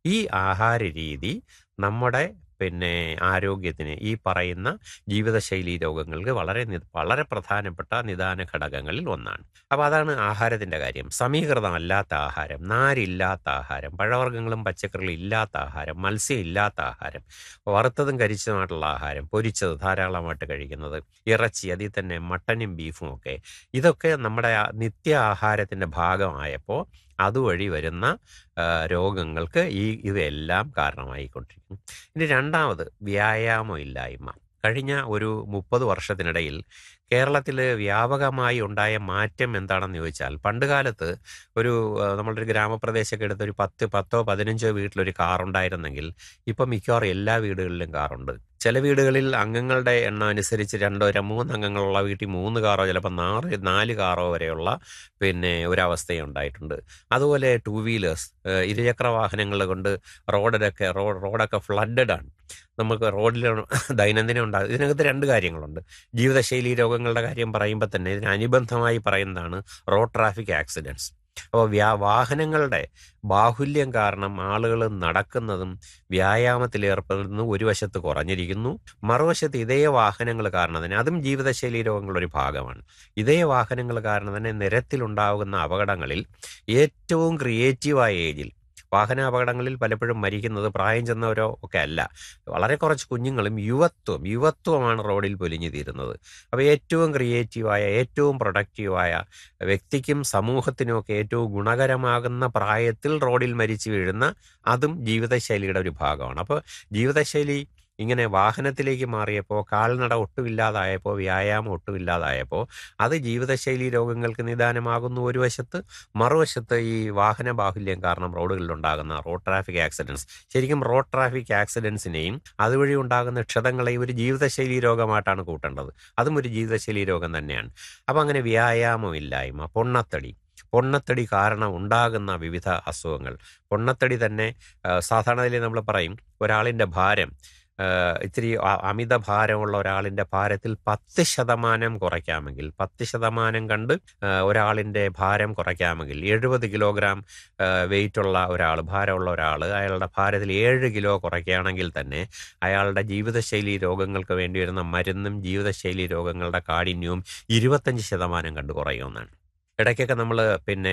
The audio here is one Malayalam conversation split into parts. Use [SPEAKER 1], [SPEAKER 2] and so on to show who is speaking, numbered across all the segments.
[SPEAKER 1] ഈ ആഹാര രീതി നമ്മുടെ പിന്നെ ആരോഗ്യത്തിന് ഈ പറയുന്ന ജീവിതശൈലി രോഗങ്ങൾക്ക് വളരെ നി- വളരെ പ്രധാനപ്പെട്ട നിദാന ഘടകങ്ങളിൽ ഒന്നാണ് അപ്പോൾ അതാണ് ആഹാരത്തിൻ്റെ കാര്യം സമീകൃതമല്ലാത്ത ആഹാരം നാരില്ലാത്ത ആഹാരം പഴവർഗ്ഗങ്ങളും പച്ചക്കറികളും ഇല്ലാത്ത ആഹാരം മത്സ്യം ഇല്ലാത്ത ആഹാരം വറുത്തതും കരിച്ചതുമായിട്ടുള്ള ആഹാരം പൊരിച്ചത് ധാരാളമായിട്ട് കഴിക്കുന്നത് ഇറച്ചി അതിൽ തന്നെ മട്ടനും ബീഫും ഒക്കെ ഇതൊക്കെ നമ്മുടെ ആ നിത്യ ആഹാരത്തിൻ്റെ ഭാഗമായപ്പോൾ അതുവഴി വരുന്ന ആ, രോഗങ്ങൾക്ക് ഈ ഇവയെല്ലാം കാരണമായിക്കൊണ്ടിരിക്കും ഇനി രണ്ടാമത് വ്യായാമം ഇല്ലായ്മ കഴിഞ്ഞ ഒരു മുപ്പത് വർഷത്തിനിടയിൽ കേരളത്തിൽ വ്യാപകമായി ഉണ്ടായ മാറ്റം എന്താണെന്ന് ചോദിച്ചാൽ പണ്ട് കാലത്ത് ഒരു ആ, നമ്മളുടെ ഒരു ഗ്രാമപ്രദേശമൊക്കെ എടുത്ത് ഒരു പത്ത് പത്തോ പതിനഞ്ചോ വീട്ടിലൊരു കാറുണ്ടായിരുന്നെങ്കിൽ ഇപ്പം മിക്കവാറും എല്ലാ വീടുകളിലും കാറുണ്ട് ചില വീടുകളിൽ അംഗങ്ങളുടെ എണ്ണം അനുസരിച്ച് രണ്ടോ ര- മൂന്ന് അംഗങ്ങളുള്ള വീട്ടിൽ മൂന്ന് കാറോ ചിലപ്പോൾ നാല് നാല് കാറോ വരെയുള്ള പിന്നെ ഒരവസ്ഥയും ഉണ്ടായിട്ടുണ്ട് അതുപോലെ ടൂ വീലേഴ്സ് ഇരുചക്ര വാഹനങ്ങൾ കൊണ്ട് റോഡിലൊക്കെ റോഡ് റോഡൊക്കെ ഫ്ലഡഡ് ആണ് നമുക്ക് റോഡിൽ ദൈനംദിനം ഉണ്ടാകും ഇതിനകത്ത് രണ്ട് കാര്യങ്ങളുണ്ട് ജീവിതശൈലി രോഗങ്ങളുടെ കാര്യം പറയുമ്പോൾ തന്നെ ഇതിന് അനുബന്ധമായി പറയുന്നതാണ് റോഡ് ട്രാഫിക് ആക്സിഡൻറ്റ്സ് അപ്പോൾ വ്യാ വാഹനങ്ങളുടെ ബാഹുല്യം കാരണം ആളുകൾ നടക്കുന്നതും വ്യായാമത്തിൽ ഏർപ്പെടുന്നതും ഒരു വശത്ത് കുറഞ്ഞിരിക്കുന്നു മറുവശത്ത് ഇതേ വാഹനങ്ങൾ കാരണം തന്നെ അതും ജീവിതശൈലി രോഗങ്ങളുടെ ഒരു ഭാഗമാണ് ഇതേ വാഹനങ്ങൾ കാരണം തന്നെ നിരത്തിലുണ്ടാകുന്ന അപകടങ്ങളിൽ ഏറ്റവും ക്രിയേറ്റീവായ ഏജിൽ വാഹന അപകടങ്ങളിൽ പലപ്പോഴും മരിക്കുന്നത് പ്രായം ചെന്നവരോ ഒക്കെ അല്ല വളരെ കുറച്ച് കുഞ്ഞുങ്ങളും യുവത്വം യുവത്വമാണ് റോഡിൽ പൊലിഞ്ഞു തീരുന്നത് അപ്പോൾ ഏറ്റവും ക്രിയേറ്റീവായ ഏറ്റവും പ്രൊഡക്റ്റീവായ വ്യക്തിക്കും സമൂഹത്തിനും ഒക്കെ ഏറ്റവും ഗുണകരമാകുന്ന പ്രായത്തിൽ റോഡിൽ മരിച്ചു വീഴുന്ന അതും ജീവിതശൈലിയുടെ ഒരു ഭാഗമാണ് അപ്പോൾ ജീവിതശൈലി ഇങ്ങനെ വാഹനത്തിലേക്ക് മാറിയപ്പോൾ കാൽനട ഒട്ടുമില്ലാതായപ്പോൾ വ്യായാമം ഒട്ടുമില്ലാതായപ്പോൾ അത് ജീവിതശൈലി രോഗങ്ങൾക്ക് നിദാനമാകുന്നു ഒരു വശത്ത് മറുവശത്ത് ഈ വാഹന ബാഹുല്യം കാരണം റോഡുകളിൽ ഉണ്ടാകുന്ന റോഡ് ട്രാഫിക് ആക്സിഡൻസ് ശരിക്കും റോഡ് ട്രാഫിക് ആക്സിഡൻസിനെയും അതുവഴി ഉണ്ടാകുന്ന ക്ഷതങ്ങളെയും ഒരു ജീവിതശൈലി രോഗമായിട്ടാണ് കൂട്ടേണ്ടത് അതും ഒരു ജീവിതശൈലി രോഗം തന്നെയാണ് അപ്പം അങ്ങനെ വ്യായാമമില്ലായ്മ പൊണ്ണത്തടി പൊണ്ണത്തടി കാരണം ഉണ്ടാകുന്ന വിവിധ അസുഖങ്ങൾ പൊണ്ണത്തടി തന്നെ ആ, സാധാരണയിൽ നമ്മൾ പറയും ഒരാളിൻ്റെ ഭാരം ആ, ഇത്തിരി അ- അമിത ഭാരമുള്ള ഒരാളിൻ്റെ ഭാരത്തിൽ പത്ത് ശതമാനം കുറയ്ക്കാമെങ്കിൽ പത്ത് ശതമാനം കണ്ട് ആ, ഒരാളിൻ്റെ ഭാരം കുറയ്ക്കാമെങ്കിൽ എഴുപത് കിലോഗ്രാം വെയിറ്റ് ഉള്ള ഒരാൾ ഭാരമുള്ള ഒരാൾ അയാളുടെ ഭാരത്തിൽ ഏഴ് കിലോ കുറയ്ക്കുകയാണെങ്കിൽ തന്നെ അയാളുടെ ജീവിതശൈലി രോഗങ്ങൾക്ക് വേണ്ടി വരുന്ന മരുന്നും ജീവിതശൈലി രോഗങ്ങളുടെ കാഠിന്യവും ഇരുപത്തഞ്ച് ശതമാനം കണ്ട് കുറയുമെന്നാണ് ഇടയ്ക്കൊക്കെ നമ്മൾ പിന്നെ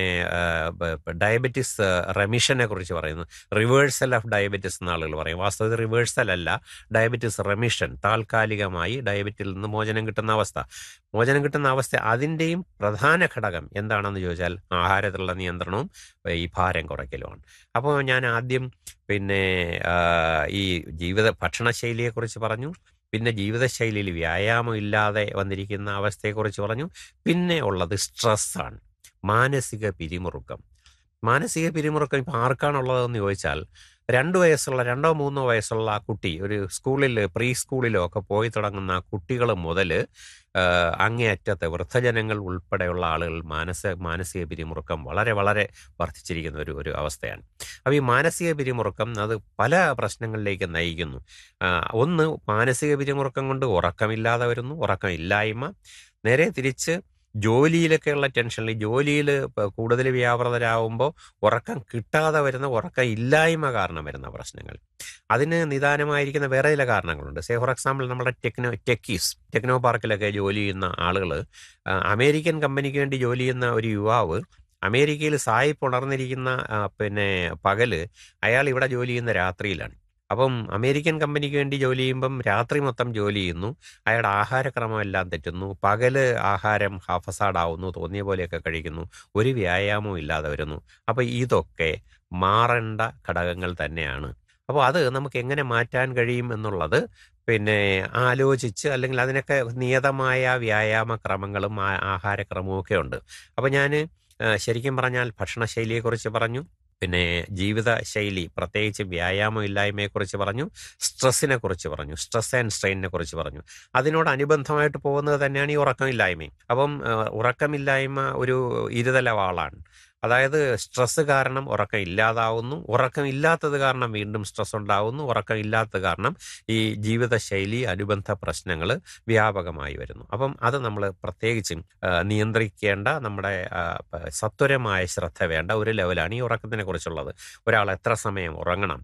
[SPEAKER 1] ഡയബറ്റിസ് റെമിഷനെ കുറിച്ച് പറയുന്നു റിവേഴ്സൽ ഓഫ് ഡയബറ്റിസ് എന്ന ആളുകൾ പറയും വാസ്തവത്തിൽ റിവേഴ്സൽ അല്ല ഡയബറ്റിസ് റെമിഷൻ താൽക്കാലികമായി ഡയബറ്റിൽ നിന്ന് മോചനം കിട്ടുന്ന അവസ്ഥ മോചനം കിട്ടുന്ന അവസ്ഥ അതിൻ്റെയും പ്രധാന ഘടകം എന്താണെന്ന് ചോദിച്ചാൽ ആഹാരത്തിലുള്ള നിയന്ത്രണവും ഈ ഭാരം കുറയ്ക്കലുമാണ് അപ്പോൾ ഞാൻ ആദ്യം പിന്നെ ആ, ഈ ജീവിത ഭക്ഷണശൈലിയെക്കുറിച്ച് പറഞ്ഞു പിന്നെ ജീവിതശൈലിയിൽ വ്യായാമം ഇല്ലാതെ വന്നിരിക്കുന്ന അവസ്ഥയെക്കുറിച്ച് പറഞ്ഞു പിന്നെ ഉള്ളത് സ്ട്രെസ്സാണ് മാനസിക പിരിമുറുക്കം മാനസിക പിരിമുറുക്കം ഇപ്പം ആർക്കാണുള്ളതെന്ന് ചോദിച്ചാൽ രണ്ട് വയസ്സുള്ള രണ്ടോ മൂന്നോ വയസ്സുള്ള ആ കുട്ടി ഒരു സ്കൂളിൽ പ്രീ സ്കൂളിലോ ഒക്കെ പോയി തുടങ്ങുന്ന കുട്ടികൾ മുതൽ അങ്ങേയറ്റത്തെ വൃദ്ധജനങ്ങൾ ഉൾപ്പെടെയുള്ള ആളുകൾ മാനസ മാനസിക പിരിമുറുക്കം വളരെ വളരെ വർദ്ധിച്ചിരിക്കുന്ന ഒരു ഒരു അവസ്ഥയാണ് അപ്പോൾ ഈ മാനസിക പിരിമുറുക്കം അത് പല പ്രശ്നങ്ങളിലേക്ക് നയിക്കുന്നു ആ, ഒന്ന് മാനസിക പിരിമുറുക്കം കൊണ്ട് ഉറക്കമില്ലാതെ വരുന്നു ഉറക്കമില്ലായ്മ നേരെ തിരിച്ച് ജോലിയിലൊക്കെയുള്ള ടെൻഷനിൽ ജോലിയിൽ കൂടുതൽ വ്യാപൃതരാകുമ്പോൾ ഉറക്കം കിട്ടാതെ വരുന്ന ഉറക്കം ഇല്ലായ്മ കാരണം വരുന്ന പ്രശ്നങ്ങൾ അതിന് നിദാനമായിരിക്കുന്ന വേറെ ചില കാരണങ്ങളുണ്ട് സേ ഫോർ എക്സാമ്പിൾ നമ്മുടെ ടെക്നോ ടെക്കീസ് ടെക്നോ പാർക്കിലൊക്കെ ജോലി ചെയ്യുന്ന ആളുകൾ അമേരിക്കൻ കമ്പനിക്ക് വേണ്ടി ജോലി ചെയ്യുന്ന ഒരു യുവാവ് അമേരിക്കയിൽ സായിപ്പ് ഉണർന്നിരിക്കുന്ന ആ, പിന്നെ പകല് അയാൾ ഇവിടെ ജോലി ചെയ്യുന്ന രാത്രിയിലാണ് അപ്പം അമേരിക്കൻ കമ്പനിക്ക് വേണ്ടി ജോലി ചെയ്യുമ്പം രാത്രി മൊത്തം ജോലി ചെയ്യുന്നു അയാളുടെ ആഹാരക്രമം എല്ലാം തെറ്റുന്നു പകല് ആഹാരം ഹാഫസാഡാവുന്നു തോന്നിയ പോലെയൊക്കെ കഴിക്കുന്നു ഒരു വ്യായാമവും ഇല്ലാതെ വരുന്നു അപ്പോൾ ഇതൊക്കെ മാറേണ്ട ഘടകങ്ങൾ തന്നെയാണ് അപ്പോൾ അത് നമുക്ക് എങ്ങനെ മാറ്റാൻ കഴിയും എന്നുള്ളത് പിന്നെ ആലോചിച്ച് അല്ലെങ്കിൽ അതിനൊക്കെ നിയതമായ വ്യായാമ ക്രമങ്ങളും ആ- ആഹാരക്രമവും ഒക്കെ ഉണ്ട് അപ്പോൾ ഞാൻ ശരിക്കും പറഞ്ഞാൽ ഭക്ഷണശൈലിയെക്കുറിച്ച് പറഞ്ഞു പിന്നെ ജീവിതശൈലി പ്രത്യേകിച്ച് വ്യായാമം ഇല്ലായ്മയെക്കുറിച്ച് പറഞ്ഞു സ്ട്രെസ്സിനെ കുറിച്ച് പറഞ്ഞു സ്ട്രെസ് ആൻഡ് സ്ട്രെയിനിനെ കുറിച്ച് പറഞ്ഞു അതിനോട് അനുബന്ധമായിട്ട് പോകുന്നത് തന്നെയാണ് ഈ ഉറക്കമില്ലായ്മയും അപ്പം ആ, ഉറക്കമില്ലായ്മ ഒരു ഇരുതല വാളാണ് അതായത് സ്ട്രെസ് കാരണം ഉറക്കം ഇല്ലാതാവുന്നു ഉറക്കം ഇല്ലാത്തത് കാരണം വീണ്ടും സ്ട്രെസ് ഉണ്ടാവുന്നു ഉറക്കം ഇല്ലാത്തത് കാരണം ഈ ജീവിതശൈലി അനുബന്ധ പ്രശ്നങ്ങൾ വ്യാപകമായി വരുന്നു അപ്പം അത് നമ്മൾ പ്രത്യേകിച്ചും ആ, നിയന്ത്രിക്കേണ്ട നമ്മുടെ ആ, പ- സത്വരമായ ശ്രദ്ധ വേണ്ട ഒരു ലെവലാണ് ഈ ഉറക്കത്തിനെ കുറിച്ചുള്ളത് ഒരാൾ എത്ര സമയം ഉറങ്ങണം